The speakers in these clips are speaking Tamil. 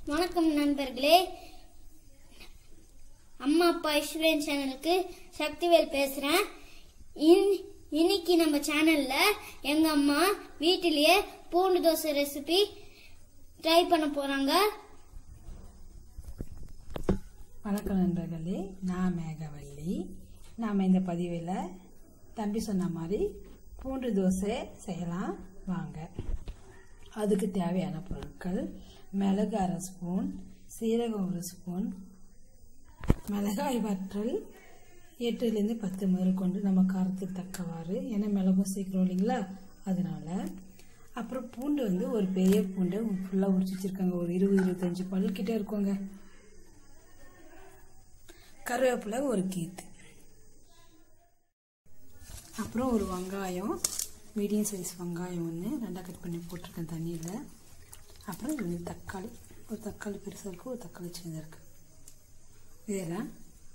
வணக்கம் நண்பர்களே அம்மா அப்பா ஐஸ்வர்யன் சேனலுக்கு சக்திவேல் பேசுறேன் இன்- இன்னைக்கு நம்ம சேனல்ல எங்க அம்மா வீட்டிலேயே பூண்டு தோசை ரெசிபி ட்ரை பண்ண போறாங்க வணக்கம் நண்பர்களே நான் மேகவல்லி நாம் இந்த பதிவில் தம்பி சொன்ன மாதிரி பூண்டு தோசை செய்யலாம் வாங்க அதுக்கு தேவையான பொருட்கள் மிளகு அரை ஸ்பூன் சீரகம் ஒரு ஸ்பூன் மிளகாய் வற்றல் எட்டுலேருந்து பத்து முதல் கொண்டு நம்ம காரத்துக்கு தக்கவாறு ஏன்னா மிளகும் சேர்க்குறோம் இல்லைங்களா அதனால அப்புறம் பூண்டு வந்து ஒரு பெரிய பூண்டை ஃபுல்லாக உரிச்சு வச்சுருக்காங்க ஒரு இருபது இருபத்தஞ்சி பல் கிட்ட இருக்குங்க கருவேப்பிலை ஒரு கீத்து அப்புறம் ஒரு வெங்காயம் மீடியம் சைஸ் வெங்காயம் ஒன்று ரெண்டாக கட் பண்ணி போட்டிருக்கேன் தண்ணியில் அப்புறம் இது தக்காளி ஒரு தக்காளி பெருசாக இருக்குது ஒரு தக்காளி சின்னதாக இருக்குது இதெல்லாம்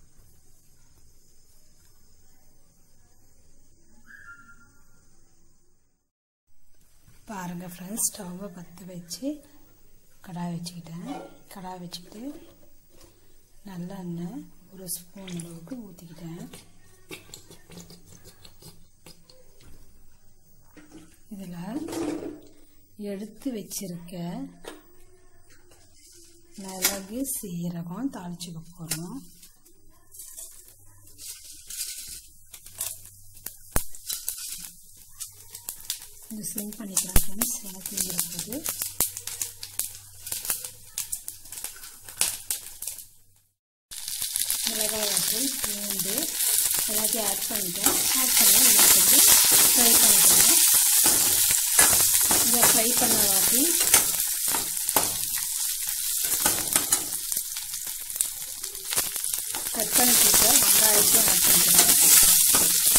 பாருங்கள் ஃப்ரெண்ட்ஸ் ஸ்டவ்வை பற்ற வச்சு கடாய் வச்சுக்கிட்டேன் கடாய் வச்சுக்கிட்டு நல்லெண்ணெய் ஒரு ஸ்பூன் அளவுக்கு ஊற்றிக்கிட்டேன் இதில் எடுத்து வச்சிருக்க மிளகு சீரகம் தாளிச்சுக்க போகிறோம் இது சிம் பண்ணிக்கலாம் ஃப்ரெண்ட்ஸ் எனக்கு இருக்குது மிளகாய் வத்தல் பூண்டு எல்லாத்தையும் ஆட் பண்ணிட்டேன் ஆட் பண்ணி இதை கொஞ்சம் ஃப்ரை பண்ணிக்கிறேன் இதை ஃப்ரை பண்ண வாட்டி கட் பண்ணி கொடுத்த வெங்காயத்தையும் ஆட் பண்ணிக்கிறேன்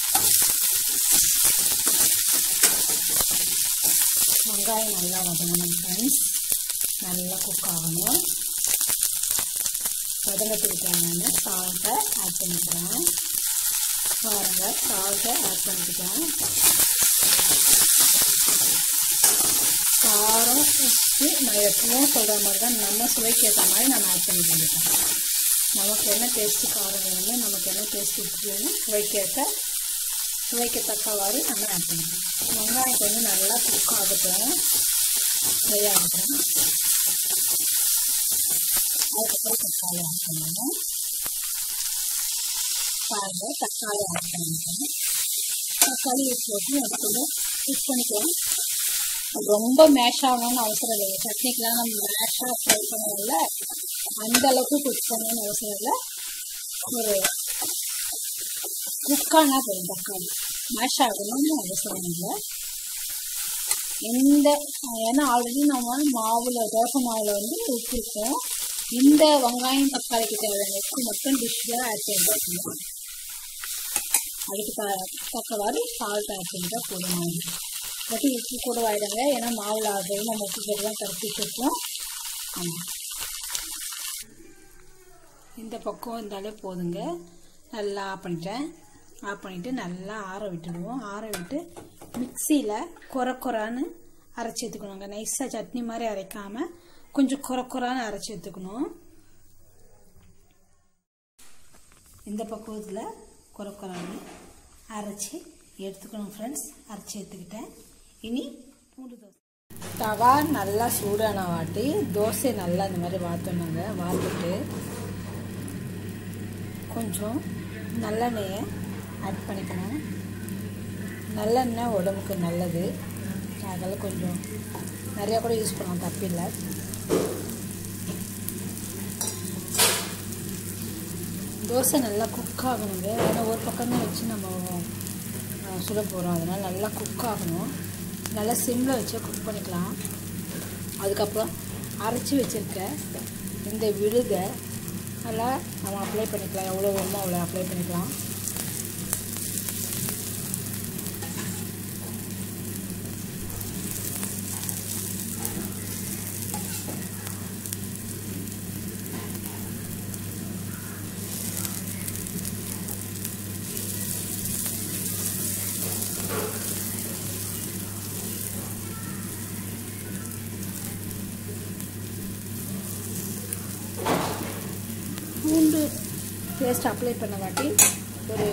வெங்காயம் நல்லா வதங்கணும் ஃப்ரெண்ட்ஸ் நல்லா குக் ஆகணும் வதங்கத்துக்கு தேவையான சால்ட்டை ஆட் பண்ணிக்கிறேன் பாருங்க சால்ட்டை ஆட் பண்ணிக்கிறேன் காரம் உப்பு நான் எப்பவும் சொல்கிற மாதிரி தான் நம்ம சுவைக்கு ஏற்ற மாதிரி நான் ஆட் பண்ணி பண்ணிட்டேன் நமக்கு என்ன டேஸ்ட்டு காரம் வேணுமோ நமக்கு என்ன டேஸ்ட் உப்பு வேணும் சுவைக்கேற்ற சுவைக்கத்தக்கவாறு நம்ம ஆட் பண்ணிக்கலாம் வெங்காயம் கொஞ்சம் நல்லா குக் ஆகட்டும் ஃப்ரை ஆகட்டும் அதுக்கப்புறம் தக்காளி ஆட் பண்ணணும் பாருங்க தக்காளி ஆட் பண்ணிட்டேன் தக்காளி போட்டு அதுக்குள்ள குக் பண்ணிக்கலாம் ரொம்ப மேஷ் ஆகணும்னு அவசரம் இல்லை சட்னிக்கெலாம் நம்ம மேஷாக ஃப்ரை பண்ணுவோம்ல அந்த அளவுக்கு குக் பண்ணணும்னு அவசரம் இல்லை ஒரு குக்கானா போதும் தக்காளி மேஷ் ஆகணும்னு அவசரம் இல்லை இந்த ஏன்னா ஆல்ரெடி நம்ம மாவுல தோசை மாவுல வந்து உப்பு இருக்கும் இந்த வெங்காயம் தக்காளிக்கு தேவையான உப்பு மட்டும் டிஷ்ஷில் ஆட் பண்ணிட்டு அதுக்கு த தக்கவாறு சால்ட் ஆட் பண்ணிட்டா போதும் பட் உப்பு கூட ஆயிடுங்க ஏன்னா மாவுல ஆல்ரெடி நம்ம உப்பு போட்டு தான் கரைச்சி வச்சிருக்கோம் ஆமாம் இந்த பக்கம் இருந்தாலே போதுங்க நல்லா ஆஃப் பண்ணிட்டேன் ஆஃப் பண்ணிவிட்டு நல்லா ஆற விட்டுடுவோம் ஆற விட்டு மிக்சியில் குறை குறான்னு அரைச்சி எடுத்துக்கணுங்க நைஸாக சட்னி மாதிரி அரைக்காமல் கொஞ்சம் குறை குறான்னு அரைச்சி எடுத்துக்கணும் இந்த பக்குவத்தில் குறை குறான்னு அரைச்சி எடுத்துக்கணும் ஃப்ரெண்ட்ஸ் அரைச்சி எடுத்துக்கிட்டேன் இனி பூண்டு தோசை தவா நல்லா சூடான வாட்டி தோசை நல்லா இந்த மாதிரி வாத்தணுங்க வாத்துட்டு கொஞ்சம் நல்லெண்ணெயை ஆட் பண்ணிக்கணும் நல்லெண்ணெய் உடம்புக்கு நல்லது அதனால் கொஞ்சம் நிறையா கூட யூஸ் பண்ணலாம் தப்பில்லை தோசை நல்லா குக் ஆகணுங்க ஏன்னா ஒரு பக்கம் தான் வச்சு நம்ம அஹ், சுட போகிறோம் அதனால் நல்லா குக் ஆகணும் நல்லா சிம்மில் வச்சு குக் பண்ணிக்கலாம் அதுக்கப்புறம் அரைச்சி வச்சுருக்க இந்த விழுதை நல்லா நம்ம அப்ளை பண்ணிக்கலாம் எவ்வளோ வேணுமோ அவ்வளோ அப்ளை பண்ணிக்கலாம் பூண்டு பேஸ்ட் அப்ளை பண்ண வாட்டி ஒரு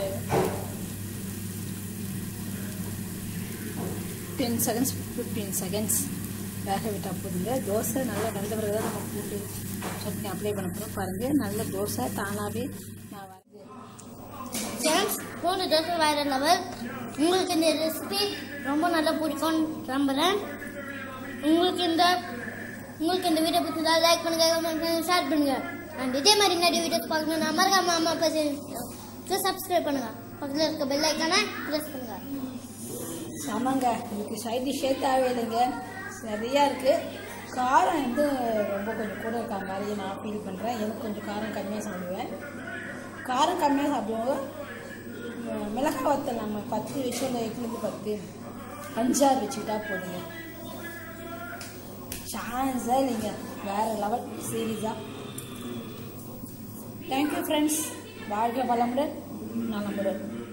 டென் செகண்ட்ஸ் ஃபிஃப்டீன் செகண்ட்ஸ் வேக விட்டால் போதுங்க தோசை நல்லா வெந்த பிறகு தான் நம்ம பூண்டு சட்னி அப்ளை பண்ண போகிறோம் பாருங்கள் நல்ல தோசை தானாகவே நான் வரது ஃப்ரெண்ட்ஸ் பூண்டு தோசை வேற லெவல் உங்களுக்கு இந்த ரெசிபி ரொம்ப நல்லா பிடிக்கும்னு நம்புறேன் உங்களுக்கு இந்த உங்களுக்கு இந்த வீடியோ பிடிச்சதா லைக் பண்ணுங்க comment பண்ணுங்க ஷேர் பண்ணுங்க அண்ட் இதே மாதிரி நிறைய வீடியோஸ் பார்க்கணும்னா மறக்காம அம்மா அப்பா சப்ஸ்கிரைப் பண்ணுங்க பக்கத்தில் இருக்க பெல் ஐக்கானை ப்ரெஸ் பண்ணுங்க ஆமாங்க இதுக்கு சைட் டிஷ்ஷே தேவையில்லைங்க நிறையா இருக்குது காரம் வந்து ரொம்ப கொஞ்சம் கூட இருக்க மாதிரி நான் ஃபீல் பண்ணுறேன் எனக்கு கொஞ்சம் காரம் கம்மியாக சாப்பிடுவேன் காரம் கம்மியாக சாப்பிடுவோம் அஹ் மிளகாய் வத்தல் நம்ம பத்து வச்சு எட்டுலேருந்து பத்து அஞ்சாறு வச்சுக்கிட்டா போதுங்க சான்ஸே இல்லைங்க வேறு லெவல் சீரியஸாக தேங்க்யூ ஃப்ரெண்ட்ஸ் வாழ்க வளமுடன் நலமுடன்